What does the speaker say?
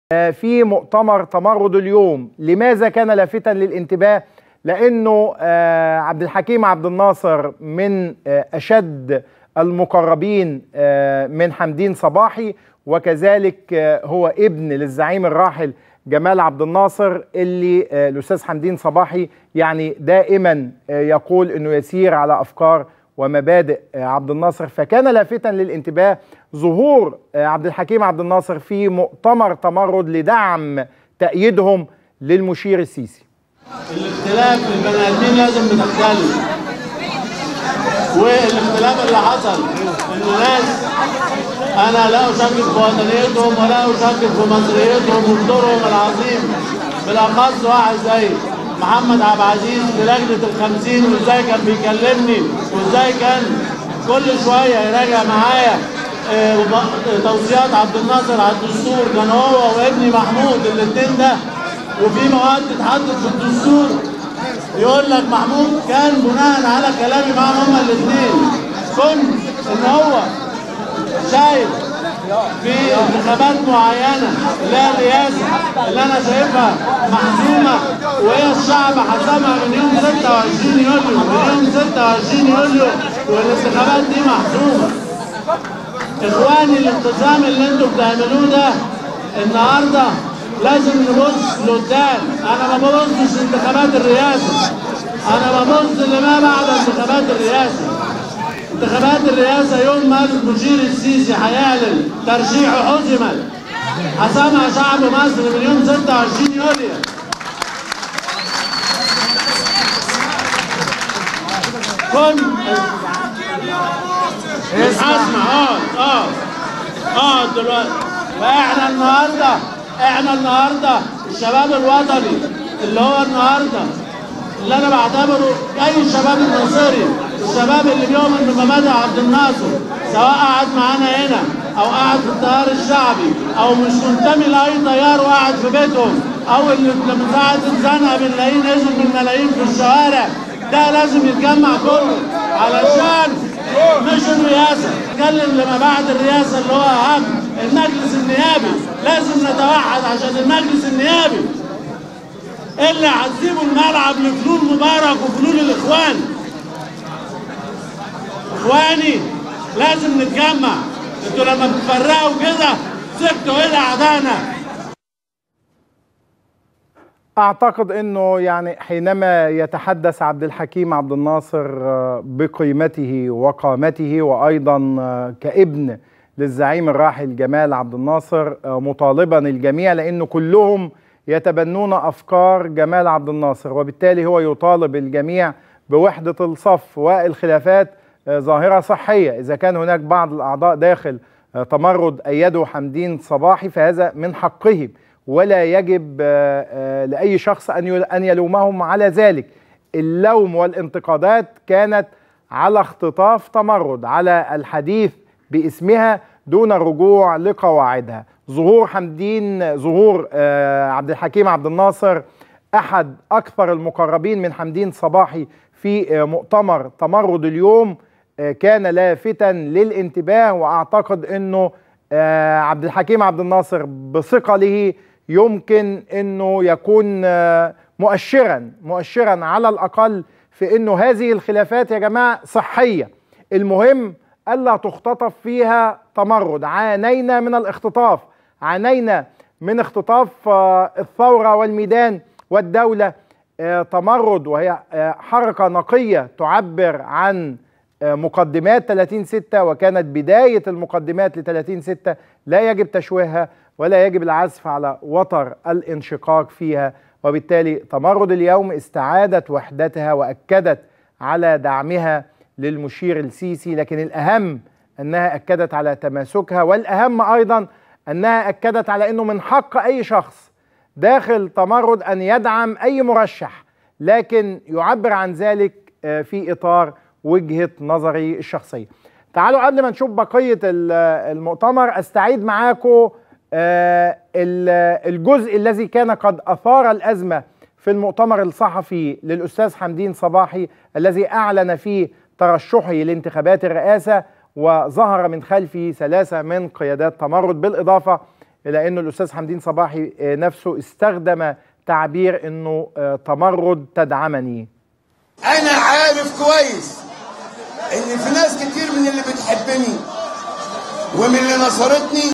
في مؤتمر تمرد اليوم لماذا كان لافتا للانتباه لانه عبد الحكيم عبد الناصر من اشد المقربين من حمدين صباحي وكذلك هو ابن للزعيم الراحل جمال عبد الناصر اللي الاستاذ حمدين صباحي يعني دائما يقول انه يسير على افكار ومبادئ عبد الناصر فكان لافتا للانتباه ظهور عبد الحكيم عبد الناصر في مؤتمر تمرد لدعم تأييدهم للمشير السيسي الاختلاف البني ادمين لازم بتختلف والاختلاف اللي حصل ان ناس انا لا اشكك في وطنيتهم ولا اشكك في مصريتهم ودورهم العظيم بالاخص واحد زي محمد عبد العزيز في لجنه الخمسين وازاي كان بيكلمني وازاي كان كل شويه يراجع معايا توصيات عبد الناصر على الدستور كان هو وابني محمود الاثنين ده وفي مواد تتحدد في الدستور يقول لك محمود كان بناء على كلامي معاهم هما الاثنين كنت ان هو شايف في انتخابات معينه اللي هي الرئاسه اللي انا شايفها محسومه وهي الشعب حسمها من يوم 26 يوليو من يوم 26 يوليو والانتخابات دي محسومه اخواني الانقسام اللي انتوا بتعملوه ده النهارده لازم نبص لقدام انا ما ببصش انتخابات الرئاسه انا ببص لما بعد انتخابات الرئاسه انتخابات الرئاسه يوم ما المشير السيسي هيعلن ترشيحه حزمت حسمها شعب مصر من يوم 26 يوليو كنت مش هسمع اقعد اقعد اقعد دلوقتي فاحنا النهارده احنا النهارده الشباب الوطني اللي هو النهارده اللي انا بعتبره اي الشباب الناصري الشباب اللي بيؤمن بمبادئ عبد الناصر سواء قاعد معانا هنا او قاعد في التيار الشعبي او مش منتمي لاي تيار وقاعد في بيتهم او اللي لما ساعه الزنقه بنلاقيه نزل بالملايين في الشوارع ده لازم يتجمع كله علشان مش الرئاسه نتكلم لما بعد الرئاسه اللي هو اهم المجلس النيابي لازم نتوحد عشان المجلس النيابي اللي هتسيبوا الملعب لفلول مبارك وفلول الاخوان اخواني لازم نتجمع انتوا لما بتفرقوا كده سبتوا الى اعدائنا اعتقد انه يعني حينما يتحدث عبد الحكيم عبد الناصر بقيمته وقامته وايضا كابن للزعيم الراحل جمال عبد الناصر مطالبا الجميع لانه كلهم يتبنون افكار جمال عبد الناصر وبالتالي هو يطالب الجميع بوحده الصف والخلافات ظاهره صحيه اذا كان هناك بعض الاعضاء داخل تمرد ايدوا حمدين صباحي فهذا من حقهم ولا يجب لاي شخص ان ان يلومهم على ذلك اللوم والانتقادات كانت على اختطاف تمرد على الحديث باسمها دون الرجوع لقواعدها ظهور حمدين ظهور عبد الحكيم عبد الناصر احد اكثر المقربين من حمدين صباحي في مؤتمر تمرد اليوم كان لافتا للانتباه واعتقد انه عبد الحكيم عبد الناصر بثقله يمكن انه يكون مؤشرا مؤشرا على الاقل في انه هذه الخلافات يا جماعه صحيه المهم الا تختطف فيها تمرد عانينا من الاختطاف عانينا من اختطاف الثوره والميدان والدوله تمرد وهي حركه نقيه تعبر عن مقدمات 30 6 وكانت بدايه المقدمات ل 30 6 لا يجب تشويهها ولا يجب العزف على وتر الانشقاق فيها وبالتالي تمرد اليوم استعادت وحدتها واكدت على دعمها للمشير السيسي لكن الاهم انها اكدت على تماسكها والاهم ايضا انها اكدت على انه من حق اي شخص داخل تمرد ان يدعم اي مرشح لكن يعبر عن ذلك في اطار وجهه نظري الشخصيه. تعالوا قبل ما نشوف بقيه المؤتمر استعيد معاكم الجزء الذي كان قد اثار الازمه في المؤتمر الصحفي للاستاذ حمدين صباحي الذي اعلن فيه ترشحه لانتخابات الرئاسه وظهر من خلفه ثلاثه من قيادات تمرد بالاضافه الى انه الاستاذ حمدين صباحي آه، نفسه استخدم تعبير انه آه، تمرد تدعمني انا عارف كويس ان في ناس كتير من اللي بتحبني ومن اللي نصرتني